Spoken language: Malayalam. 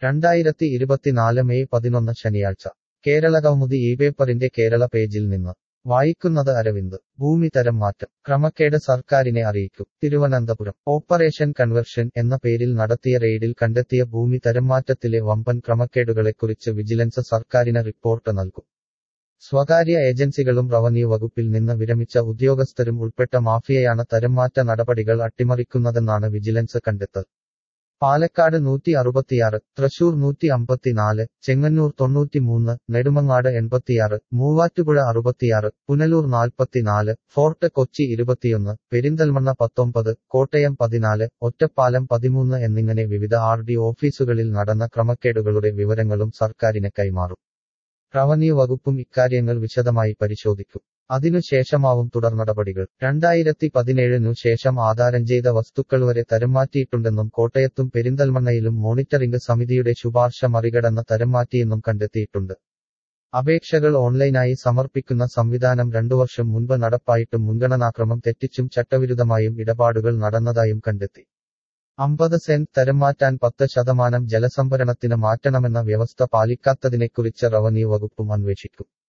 രണ്ടായിരത്തി ഇരുപത്തിനാല് മെയ് പതിനൊന്ന് ശനിയാഴ്ച കേരള കൗമുദി ഈ പേപ്പറിന്റെ കേരള പേജിൽ നിന്ന് വായിക്കുന്നത് അരവിന്ദ് ഭൂമി തരം മാറ്റം ക്രമക്കേട് സർക്കാരിനെ അറിയിക്കും തിരുവനന്തപുരം ഓപ്പറേഷൻ കൺവെർഷൻ എന്ന പേരിൽ നടത്തിയ റെയ്ഡിൽ കണ്ടെത്തിയ ഭൂമി തരംമാറ്റത്തിലെ വമ്പൻ ക്രമക്കേടുകളെക്കുറിച്ച് വിജിലൻസ് സർക്കാരിന് റിപ്പോർട്ട് നൽകും സ്വകാര്യ ഏജൻസികളും റവന്യൂ വകുപ്പിൽ നിന്ന് വിരമിച്ച ഉദ്യോഗസ്ഥരും ഉൾപ്പെട്ട മാഫിയയാണ് തരംമാറ്റ നടപടികൾ അട്ടിമറിക്കുന്നതെന്നാണ് വിജിലൻസ് കണ്ടെത്തൽ പാലക്കാട് നൂറ്റി അറുപത്തിയാറ് തൃശൂർ നൂറ്റി അമ്പത്തിനാല് ചെങ്ങന്നൂർ തൊണ്ണൂറ്റിമൂന്ന് നെടുമങ്ങാട് എൺപത്തിയാറ് മൂവാറ്റുപുഴ അറുപത്തിയാറ് പുനലൂർ നാൽപ്പത്തിനാല് ഫോർട്ട് കൊച്ചി ഇരുപത്തിയൊന്ന് പെരിന്തൽമണ്ണ പത്തൊമ്പത് കോട്ടയം പതിനാല് ഒറ്റപ്പാലം പതിമൂന്ന് എന്നിങ്ങനെ വിവിധ ആർ ഡി ഓഫീസുകളിൽ നടന്ന ക്രമക്കേടുകളുടെ വിവരങ്ങളും സർക്കാരിന് കൈമാറും റവന്യൂ വകുപ്പും ഇക്കാര്യങ്ങൾ വിശദമായി പരിശോധിക്കും അതിനുശേഷമാവും തുടർ നടപടികൾ രണ്ടായിരത്തി പതിനേഴിനു ശേഷം ആധാരം ചെയ്ത വസ്തുക്കൾ വരെ തരംമാറ്റിയിട്ടുണ്ടെന്നും കോട്ടയത്തും പെരിന്തൽമണ്ണയിലും മോണിറ്ററിംഗ് സമിതിയുടെ ശുപാർശ മറികടന്ന് തരംമാറ്റിയെന്നും കണ്ടെത്തിയിട്ടുണ്ട് അപേക്ഷകൾ ഓൺലൈനായി സമർപ്പിക്കുന്ന സംവിധാനം രണ്ടു വർഷം മുൻപ് നടപ്പായിട്ടും മുൻഗണനാക്രമം തെറ്റിച്ചും ചട്ടവിരുദ്ധമായും ഇടപാടുകൾ നടന്നതായും കണ്ടെത്തി അമ്പത് സെന്റ് തരം മാറ്റാൻ പത്ത് ശതമാനം ജലസംഭരണത്തിന് മാറ്റണമെന്ന വ്യവസ്ഥ പാലിക്കാത്തതിനെക്കുറിച്ച് റവന്യൂ വകുപ്പും അന്വേഷിക്കും